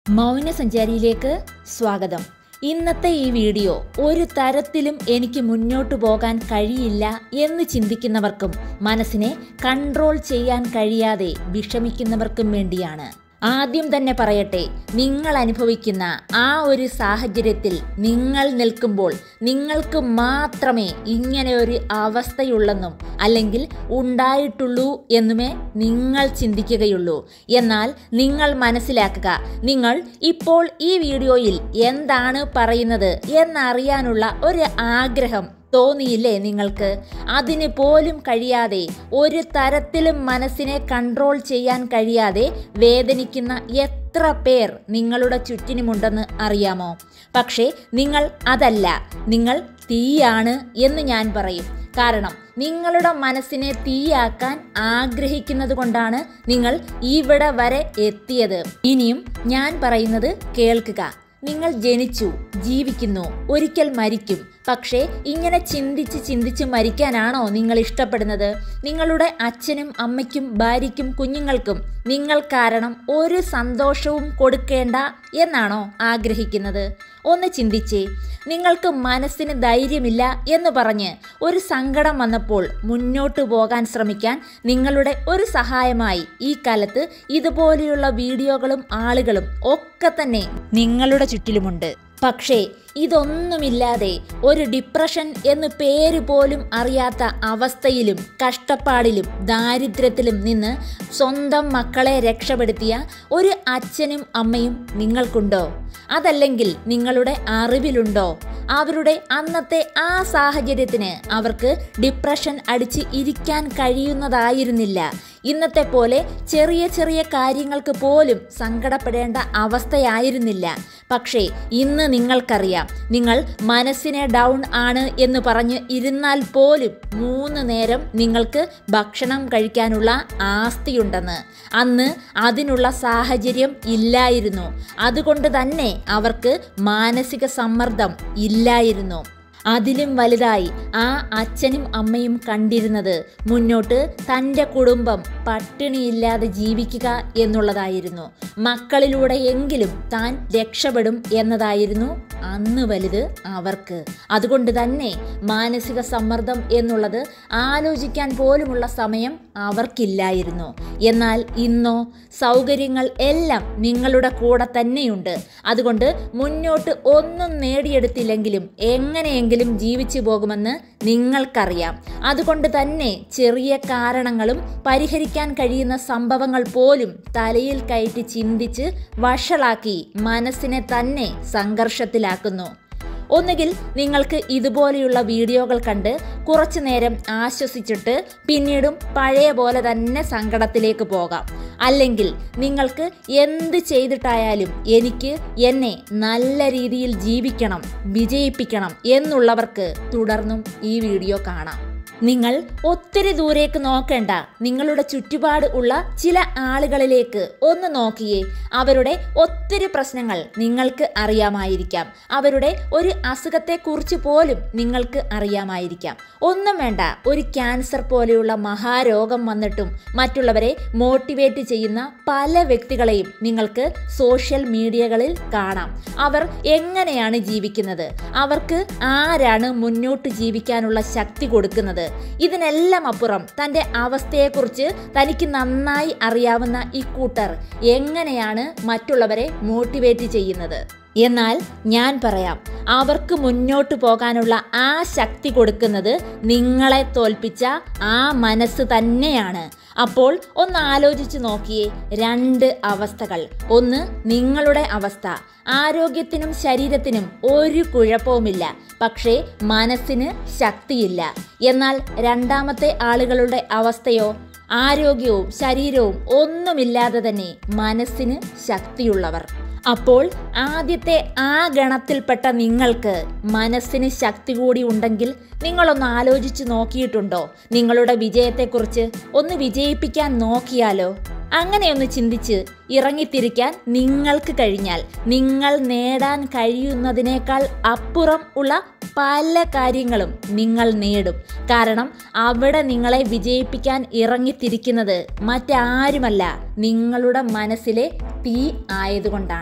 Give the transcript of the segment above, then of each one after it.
മൗനസഞ്ചാരിയിലേക്ക് സ്വാഗതം ഇന്നത്തെ ഈ വീഡിയോ ഒരു തരത്തിലും എനിക്ക് മുന്നോട്ടു പോകാൻ കഴിയില്ല എന്ന് ചിന്തിക്കുന്നവർക്കും മനസ്സിനെ കൺട്രോൾ ചെയ്യാൻ കഴിയാതെ വിഷമിക്കുന്നവർക്കും വേണ്ടിയാണ് ആദ്യം തന്നെ പറയട്ടെ നിങ്ങൾ അനുഭവിക്കുന്ന ആ ഒരു സാഹചര്യത്തിൽ നിങ്ങൾ നിൽക്കുമ്പോൾ നിങ്ങൾക്ക് മാത്രമേ ഇങ്ങനെ ഒരു അവസ്ഥയുള്ളെന്നും അല്ലെങ്കിൽ ഉണ്ടായിട്ടുള്ളൂ എന്നുമേ നിങ്ങൾ ചിന്തിക്കുകയുള്ളൂ എന്നാൽ നിങ്ങൾ മനസ്സിലാക്കുക നിങ്ങൾ ഇപ്പോൾ ഈ വീഡിയോയിൽ എന്താണ് പറയുന്നത് എന്നറിയാനുള്ള ഒരു ആഗ്രഹം തോന്നിയില്ലേ നിങ്ങൾക്ക് അതിന് പോലും കഴിയാതെ ഒരു തരത്തിലും മനസ്സിനെ കൺട്രോൾ ചെയ്യാൻ കഴിയാതെ വേദനിക്കുന്ന എത്ര പേർ നിങ്ങളുടെ ചുറ്റിനുമുണ്ടെന്ന് അറിയാമോ പക്ഷേ നിങ്ങൾ അതല്ല നിങ്ങൾ തീയാണ് എന്ന് ഞാൻ പറയും കാരണം നിങ്ങളുടെ മനസ്സിനെ തീയാക്കാൻ ആഗ്രഹിക്കുന്നത് കൊണ്ടാണ് നിങ്ങൾ ഇവിടെ വരെ എത്തിയത് ഇനിയും ഞാൻ പറയുന്നത് കേൾക്കുക നിങ്ങൾ ജനിച്ചു ജീവിക്കുന്നു ഒരിക്കൽ മരിക്കും പക്ഷേ ഇങ്ങനെ ചിന്തിച്ച് ചിന്തിച്ച് മരിക്കാനാണോ നിങ്ങൾ ഇഷ്ടപ്പെടുന്നത് നിങ്ങളുടെ അച്ഛനും അമ്മയ്ക്കും ഭാര്യയ്ക്കും കുഞ്ഞുങ്ങൾക്കും നിങ്ങൾ കാരണം ഒരു സന്തോഷവും കൊടുക്കേണ്ട എന്നാണോ ആഗ്രഹിക്കുന്നത് ഒന്ന് ചിന്തിച്ചേ നിങ്ങൾക്ക് മനസ്സിന് ധൈര്യമില്ല എന്ന് പറഞ്ഞ് ഒരു സങ്കടം വന്നപ്പോൾ മുന്നോട്ട് പോകാൻ ശ്രമിക്കാൻ നിങ്ങളുടെ ഒരു സഹായമായി ഈ കാലത്ത് ഇതുപോലെയുള്ള വീഡിയോകളും ആളുകളും ഒക്കെ തന്നെ നിങ്ങളുടെ ചുറ്റിലുമുണ്ട് പക്ഷേ ഇതൊന്നുമില്ലാതെ ഒരു ഡിപ്രഷൻ എന്ന് പേര് പോലും അറിയാത്ത അവസ്ഥയിലും കഷ്ടപ്പാടിലും ദാരിദ്ര്യത്തിലും നിന്ന് സ്വന്തം മക്കളെ രക്ഷപ്പെടുത്തിയ ഒരു അച്ഛനും അമ്മയും നിങ്ങൾക്കുണ്ടോ അതല്ലെങ്കിൽ നിങ്ങളുടെ അറിവിലുണ്ടോ അവരുടെ അന്നത്തെ ആ സാഹചര്യത്തിന് അവർക്ക് ഡിപ്രഷൻ അടിച്ച് ഇരിക്കാൻ കഴിയുന്നതായിരുന്നില്ല ഇന്നത്തെ പോലെ ചെറിയ ചെറിയ കാര്യങ്ങൾക്ക് പോലും സങ്കടപ്പെടേണ്ട അവസ്ഥയായിരുന്നില്ല പക്ഷേ ഇന്ന് നിങ്ങൾക്കറിയാം നിങ്ങൾ മനസ്സിനെ ഡൗൺ ആണ് എന്ന് പറഞ്ഞ് ഇരുന്നാൽ പോലും മൂന്ന് നേരം നിങ്ങൾക്ക് ഭക്ഷണം കഴിക്കാനുള്ള ആസ്തിയുണ്ടെന്ന് അന്ന് അതിനുള്ള സാഹചര്യം ഇല്ലായിരുന്നു അതുകൊണ്ട് തന്നെ അവർക്ക് മാനസിക സമ്മർദ്ദം ഇല്ലായിരുന്നു അതിലും വലുതായി ആ അച്ഛനും അമ്മയും കണ്ടിരുന്നത് മുന്നോട്ട് തൻ്റെ കുടുംബം പട്ടിണിയില്ലാതെ ജീവിക്കുക എന്നുള്ളതായിരുന്നു മക്കളിലൂടെ എങ്കിലും താൻ രക്ഷപ്പെടും എന്നതായിരുന്നു അന്ന് വലുത് അവർക്ക് അതുകൊണ്ട് തന്നെ മാനസിക സമ്മർദ്ദം എന്നുള്ളത് ആലോചിക്കാൻ പോലുമുള്ള സമയം അവർക്കില്ലായിരുന്നു എന്നാൽ ഇന്നോ സൗകര്യങ്ങൾ എല്ലാം നിങ്ങളുടെ കൂടെ തന്നെയുണ്ട് അതുകൊണ്ട് മുന്നോട്ട് ഒന്നും നേടിയെടുത്തില്ലെങ്കിലും എങ്ങനെയെങ്കിലും എങ്കിലും ജീവിച്ചു പോകുമെന്ന് നിങ്ങൾക്കറിയാം അതുകൊണ്ട് തന്നെ ചെറിയ കാരണങ്ങളും പരിഹരിക്കാൻ കഴിയുന്ന സംഭവങ്ങൾ പോലും തലയിൽ കയറ്റി ചിന്തിച്ച് വഷളാക്കി മനസ്സിനെ തന്നെ സംഘർഷത്തിലാക്കുന്നു ഒന്നുകിൽ നിങ്ങൾക്ക് ഇതുപോലെയുള്ള വീഡിയോകൾ കണ്ട് കുറച്ചു നേരം ആശ്വസിച്ചിട്ട് പിന്നീടും പഴയ പോലെ തന്നെ സങ്കടത്തിലേക്ക് പോകാം അല്ലെങ്കിൽ നിങ്ങൾക്ക് എന്ത് ചെയ്തിട്ടായാലും എനിക്ക് എന്നെ നല്ല രീതിയിൽ ജീവിക്കണം വിജയിപ്പിക്കണം എന്നുള്ളവർക്ക് തുടർന്നും ഈ വീഡിയോ കാണാം നിങ്ങൾ ഒത്തിരി ദൂരേക്ക് നോക്കേണ്ട നിങ്ങളുടെ ചുറ്റുപാട് ഉള്ള ചില ആളുകളിലേക്ക് ഒന്ന് നോക്കിയേ അവരുടെ ഒത്തിരി പ്രശ്നങ്ങൾ നിങ്ങൾക്ക് അറിയാമായിരിക്കാം അവരുടെ ഒരു അസുഖത്തെക്കുറിച്ച് പോലും നിങ്ങൾക്ക് അറിയാമായിരിക്കാം ഒന്നും വേണ്ട ഒരു ക്യാൻസർ പോലെയുള്ള മഹാരോഗം വന്നിട്ടും മറ്റുള്ളവരെ മോട്ടിവേറ്റ് ചെയ്യുന്ന പല വ്യക്തികളെയും നിങ്ങൾക്ക് സോഷ്യൽ മീഡിയകളിൽ കാണാം അവർ എങ്ങനെയാണ് ജീവിക്കുന്നത് അവർക്ക് ആരാണ് മുന്നോട്ട് ജീവിക്കാനുള്ള ശക്തി കൊടുക്കുന്നത് ഇതിനെല്ലാം അപ്പുറം തൻ്റെ അവസ്ഥയെക്കുറിച്ച് തനിക്ക് നന്നായി അറിയാവുന്ന ഈ കൂട്ടർ എങ്ങനെയാണ് മറ്റുള്ളവരെ മോട്ടിവേറ്റ് ചെയ്യുന്നത് എന്നാൽ ഞാൻ പറയാം അവർക്ക് മുന്നോട്ട് പോകാനുള്ള ആ ശക്തി കൊടുക്കുന്നത് നിങ്ങളെ തോൽപ്പിച്ച ആ മനസ്സ് തന്നെയാണ് അപ്പോൾ ഒന്ന് ആലോചിച്ച് നോക്കിയേ രണ്ട് അവസ്ഥകൾ ഒന്ന് നിങ്ങളുടെ അവസ്ഥ ആരോഗ്യത്തിനും ശരീരത്തിനും ഒരു കുഴപ്പവുമില്ല പക്ഷേ മനസ്സിന് ശക്തിയില്ല എന്നാൽ രണ്ടാമത്തെ ആളുകളുടെ അവസ്ഥയോ ആരോഗ്യവും ശരീരവും ഒന്നുമില്ലാതെ തന്നെ മനസ്സിന് ശക്തിയുള്ളവർ അപ്പോൾ ആദ്യത്തെ ആ ഗണത്തിൽപ്പെട്ട നിങ്ങൾക്ക് മനസ്സിന് ശക്തി കൂടി ഉണ്ടെങ്കിൽ നിങ്ങളൊന്ന് ആലോചിച്ച് നോക്കിയിട്ടുണ്ടോ നിങ്ങളുടെ വിജയത്തെക്കുറിച്ച് ഒന്ന് വിജയിപ്പിക്കാൻ നോക്കിയാലോ അങ്ങനെയൊന്ന് ചിന്തിച്ച് ഇറങ്ങിത്തിരിക്കാൻ നിങ്ങൾക്ക് കഴിഞ്ഞാൽ നിങ്ങൾ നേടാൻ കഴിയുന്നതിനേക്കാൾ അപ്പുറം ഉള്ള പല കാര്യങ്ങളും നിങ്ങൾ നേടും കാരണം അവിടെ നിങ്ങളെ വിജയിപ്പിക്കാൻ ഇറങ്ങിത്തിരിക്കുന്നത് മറ്റാരുമല്ല നിങ്ങളുടെ മനസ്സിലെ തീ ആയതുകൊണ്ടാണ്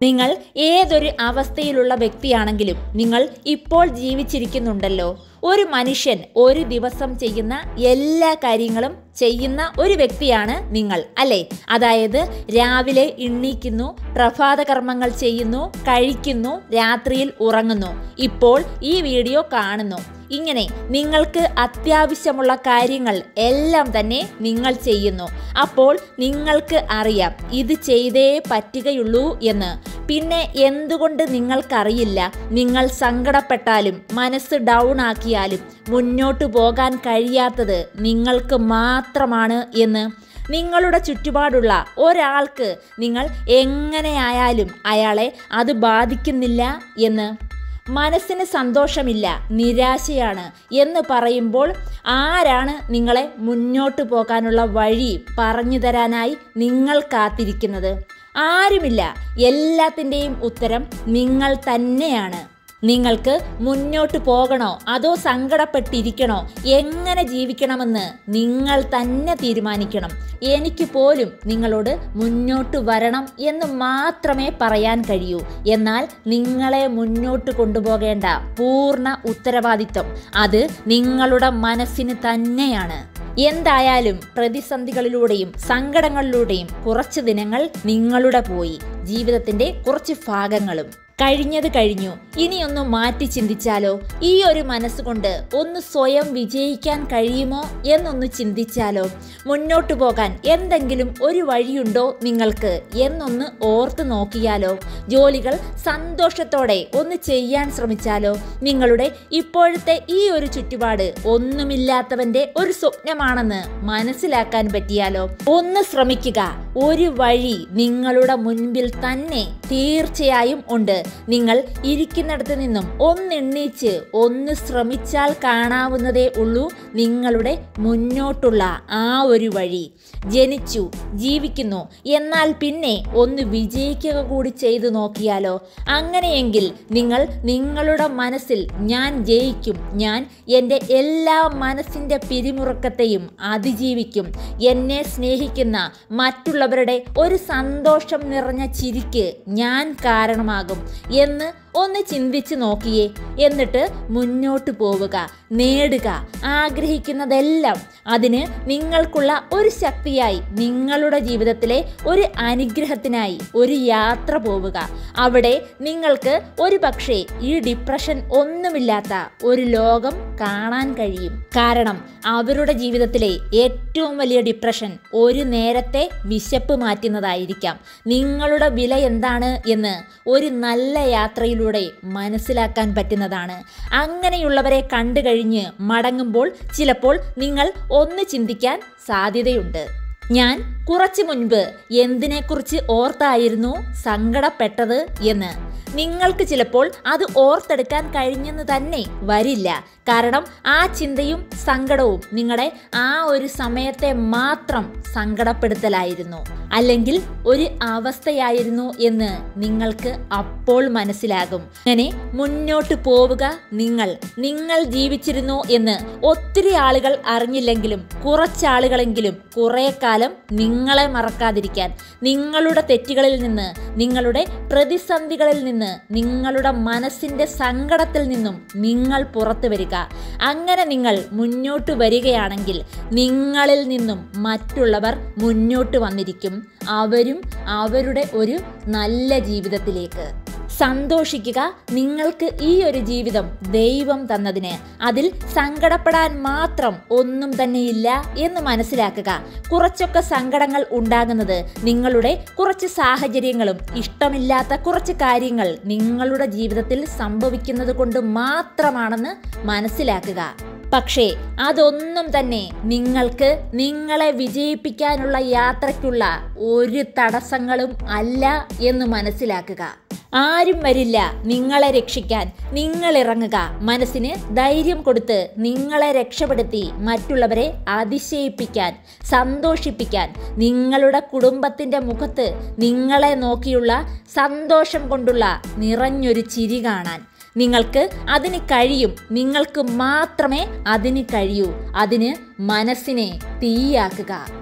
നിങ്ങൾ ഏതൊരു അവസ്ഥയിലുള്ള വ്യക്തിയാണെങ്കിലും നിങ്ങൾ ഇപ്പോൾ ജീവിച്ചിരിക്കുന്നുണ്ടല്ലോ ഒരു മനുഷ്യൻ ഒരു ദിവസം ചെയ്യുന്ന എല്ലാ കാര്യങ്ങളും ചെയ്യുന്ന ഒരു വ്യക്തിയാണ് നിങ്ങൾ അല്ലേ അതായത് രാവിലെ എണ്ണീക്കുന്നു പ്രഭാത കർമ്മങ്ങൾ ചെയ്യുന്നു കഴിക്കുന്നു രാത്രിയിൽ ഉറങ്ങുന്നു ഇപ്പോൾ ഈ വീഡിയോ കാണുന്നു ഇങ്ങനെ നിങ്ങൾക്ക് അത്യാവശ്യമുള്ള കാര്യങ്ങൾ എല്ലാം തന്നെ നിങ്ങൾ ചെയ്യുന്നു അപ്പോൾ നിങ്ങൾക്ക് അറിയാം ഇത് ചെയ്തേ പറ്റുകയുള്ളൂ എന്ന് പിന്നെ എന്തുകൊണ്ട് നിങ്ങൾക്കറിയില്ല നിങ്ങൾ സങ്കടപ്പെട്ടാലും മനസ്സ് ഡൗൺ ആക്കിയാലും മുന്നോട്ട് പോകാൻ കഴിയാത്തത് നിങ്ങൾക്ക് മാത്രമാണ് എന്ന് നിങ്ങളുടെ ചുറ്റുപാടുള്ള ഒരാൾക്ക് നിങ്ങൾ എങ്ങനെയായാലും അയാളെ അത് ബാധിക്കുന്നില്ല എന്ന് മനസ്സിന് സന്തോഷമില്ല നിരാശയാണ് എന്ന് പറയുമ്പോൾ ആരാണ് നിങ്ങളെ മുന്നോട്ട് പോകാനുള്ള വഴി പറഞ്ഞു തരാനായി നിങ്ങൾ കാത്തിരിക്കുന്നത് ആരുമില്ല എല്ലാത്തിൻ്റെയും ഉത്തരം നിങ്ങൾ തന്നെയാണ് നിങ്ങൾക്ക് മുന്നോട്ട് പോകണോ അതോ സങ്കടപ്പെട്ടിരിക്കണോ എങ്ങനെ ജീവിക്കണമെന്ന് നിങ്ങൾ തന്നെ തീരുമാനിക്കണം എനിക്ക് പോലും നിങ്ങളോട് മുന്നോട്ട് വരണം എന്ന് മാത്രമേ പറയാൻ കഴിയൂ എന്നാൽ നിങ്ങളെ മുന്നോട്ട് കൊണ്ടുപോകേണ്ട പൂർണ്ണ ഉത്തരവാദിത്വം അത് നിങ്ങളുടെ മനസ്സിന് തന്നെയാണ് എന്തായാലും പ്രതിസന്ധികളിലൂടെയും സങ്കടങ്ങളിലൂടെയും കുറച്ച് ദിനങ്ങൾ നിങ്ങളുടെ പോയി ജീവിതത്തിന്റെ കുറച്ച് ഭാഗങ്ങളും കഴിഞ്ഞത് കഴിഞ്ഞു ഇനിയൊന്ന് മാറ്റി ചിന്തിച്ചാലോ ഈ ഒരു മനസ്സുകൊണ്ട് ഒന്ന് സ്വയം വിജയിക്കാൻ കഴിയുമോ എന്നൊന്ന് ചിന്തിച്ചാലോ മുന്നോട്ടു പോകാൻ എന്തെങ്കിലും ഒരു വഴിയുണ്ടോ നിങ്ങൾക്ക് എന്നൊന്ന് ഓർത്ത് നോക്കിയാലോ ജോലികൾ സന്തോഷത്തോടെ ഒന്ന് ചെയ്യാൻ ശ്രമിച്ചാലോ നിങ്ങളുടെ ഇപ്പോഴത്തെ ഈ ഒരു ചുറ്റുപാട് ഒന്നുമില്ലാത്തവന്റെ ഒരു സ്വപ്നമാണെന്ന് മനസ്സിലാക്കാൻ പറ്റിയാലോ ഒന്ന് ശ്രമിക്കുക ഒരു വഴി നിങ്ങളുടെ മുൻപിൽ തന്നെ തീർച്ചയായും ഉണ്ട് നിങ്ങൾ ഇരിക്കുന്നിടത്ത് നിന്നും ഒന്നെണ്ണീച്ച് ഒന്ന് ശ്രമിച്ചാൽ കാണാവുന്നതേ ഉള്ളൂ നിങ്ങളുടെ മുന്നോട്ടുള്ള ആ ഒരു വഴി ജനിച്ചു ജീവിക്കുന്നു എന്നാൽ പിന്നെ ഒന്ന് വിജയിക്കുക കൂടി ചെയ്തു നോക്കിയാലോ അങ്ങനെയെങ്കിൽ നിങ്ങൾ നിങ്ങളുടെ മനസ്സിൽ ഞാൻ ജയിക്കും ഞാൻ എൻ്റെ എല്ലാ മനസ്സിൻ്റെ പിരിമുറുക്കത്തെയും അതിജീവിക്കും എന്നെ സ്നേഹിക്കുന്ന മറ്റുള്ളവരുടെ ഒരു സന്തോഷം നിറഞ്ഞ ചിരിക്ക് ഞാൻ കാരണമാകും എന്ന് ഒന്ന് ചിന്തിച്ച് നോക്കിയേ എന്നിട്ട് മുന്നോട്ട് പോവുക നേടുക ആഗ്രഹിക്കുന്നതെല്ലാം അതിന് നിങ്ങൾക്കുള്ള ഒരു ശക്തിയായി നിങ്ങളുടെ ജീവിതത്തിലെ ഒരു അനുഗ്രഹത്തിനായി ഒരു യാത്ര പോവുക അവിടെ നിങ്ങൾക്ക് ഒരു പക്ഷേ ഈ ഡിപ്രഷൻ ഒന്നുമില്ലാത്ത ഒരു ലോകം കാണാൻ കഴിയും കാരണം അവരുടെ ജീവിതത്തിലെ ഏറ്റവും വലിയ ഡിപ്രഷൻ ഒരു നേരത്തെ വിശപ്പ് മാറ്റുന്നതായിരിക്കാം നിങ്ങളുടെ വില എന്താണ് എന്ന് ഒരു നല്ല യാത്രയിലൂടെ മനസ്സിലാക്കാൻ പറ്റുന്നതാണ് അങ്ങനെയുള്ളവരെ കണ്ടു കഴിഞ്ഞ് മടങ്ങുമ്പോൾ ചിലപ്പോൾ നിങ്ങൾ ഒന്ന് ചിന്തിക്കാൻ സാധ്യതയുണ്ട് ഞാൻ കുറച്ചു മുൻപ് എന്തിനെക്കുറിച്ച് ഓർത്തായിരുന്നു സങ്കടപ്പെട്ടത് എന്ന് നിങ്ങൾക്ക് ചിലപ്പോൾ അത് ഓർത്തെടുക്കാൻ കഴിഞ്ഞെന്ന് തന്നെ വരില്ല കാരണം ആ ചിന്തയും സങ്കടവും നിങ്ങളെ ആ ഒരു സമയത്തെ മാത്രം സങ്കടപ്പെടുത്തലായിരുന്നു അല്ലെങ്കിൽ ഒരു അവസ്ഥയായിരുന്നു എന്ന് നിങ്ങൾക്ക് അപ്പോൾ മനസ്സിലാകും അങ്ങനെ മുന്നോട്ട് പോവുക നിങ്ങൾ നിങ്ങൾ ജീവിച്ചിരുന്നു എന്ന് ഒത്തിരി ആളുകൾ അറിഞ്ഞില്ലെങ്കിലും കുറച്ചാളുകളെങ്കിലും കുറെ കാലം നിങ്ങളെ മറക്കാതിരിക്കാൻ നിങ്ങളുടെ തെറ്റുകളിൽ നിന്ന് നിങ്ങളുടെ പ്രതിസന്ധികളിൽ നിന്ന് നിങ്ങളുടെ മനസ്സിന്റെ സങ്കടത്തിൽ നിന്നും നിങ്ങൾ പുറത്തു വരിക അങ്ങനെ നിങ്ങൾ മുന്നോട്ട് വരികയാണെങ്കിൽ നിങ്ങളിൽ നിന്നും മറ്റുള്ളവർ മുന്നോട്ട് വന്നിരിക്കും അവരും അവരുടെ ഒരു നല്ല ജീവിതത്തിലേക്ക് സന്തോഷിക്കുക നിങ്ങൾക്ക് ഈ ഒരു ജീവിതം ദൈവം തന്നതിന് അതിൽ സങ്കടപ്പെടാൻ മാത്രം ഒന്നും തന്നെയില്ല എന്ന് മനസ്സിലാക്കുക കുറച്ചൊക്കെ സങ്കടങ്ങൾ ഉണ്ടാകുന്നത് നിങ്ങളുടെ കുറച്ച് സാഹചര്യങ്ങളും ഇഷ്ടമില്ലാത്ത കുറച്ച് കാര്യങ്ങൾ നിങ്ങളുടെ ജീവിതത്തിൽ സംഭവിക്കുന്നത് കൊണ്ട് മാത്രമാണെന്ന് മനസ്സിലാക്കുക പക്ഷേ അതൊന്നും തന്നെ നിങ്ങൾക്ക് നിങ്ങളെ വിജയിപ്പിക്കാനുള്ള യാത്രയ്ക്കുള്ള ഒരു തടസ്സങ്ങളും അല്ല എന്ന് മനസ്സിലാക്കുക ആരും വരില്ല നിങ്ങളെ രക്ഷിക്കാൻ നിങ്ങൾ ഇറങ്ങുക മനസ്സിന് ധൈര്യം കൊടുത്ത് നിങ്ങളെ രക്ഷപ്പെടുത്തി മറ്റുള്ളവരെ അതിശയിപ്പിക്കാൻ സന്തോഷിപ്പിക്കാൻ നിങ്ങളുടെ കുടുംബത്തിന്റെ മുഖത്ത് നിങ്ങളെ നോക്കിയുള്ള സന്തോഷം കൊണ്ടുള്ള നിറഞ്ഞൊരു ചിരി കാണാൻ നിങ്ങൾക്ക് അതിന് കഴിയും നിങ്ങൾക്ക് മാത്രമേ അതിന് കഴിയൂ അതിന് മനസ്സിനെ തീയാക്കുക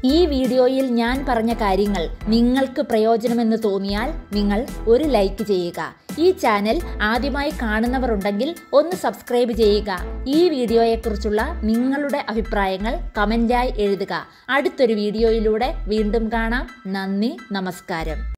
ഈ വീഡിയോയിൽ ഞാൻ പറഞ്ഞ കാര്യങ്ങൾ നിങ്ങൾക്ക് പ്രയോജനമെന്ന് തോന്നിയാൽ നിങ്ങൾ ഒരു ലൈക്ക് ചെയ്യുക ഈ ചാനൽ ആദ്യമായി കാണുന്നവർ ഉണ്ടെങ്കിൽ ഒന്ന് സബ്സ്ക്രൈബ് ചെയ്യുക ഈ വീഡിയോയെക്കുറിച്ചുള്ള നിങ്ങളുടെ അഭിപ്രായങ്ങൾ കമൻ്റായി എഴുതുക അടുത്തൊരു വീഡിയോയിലൂടെ വീണ്ടും കാണാം നന്ദി നമസ്കാരം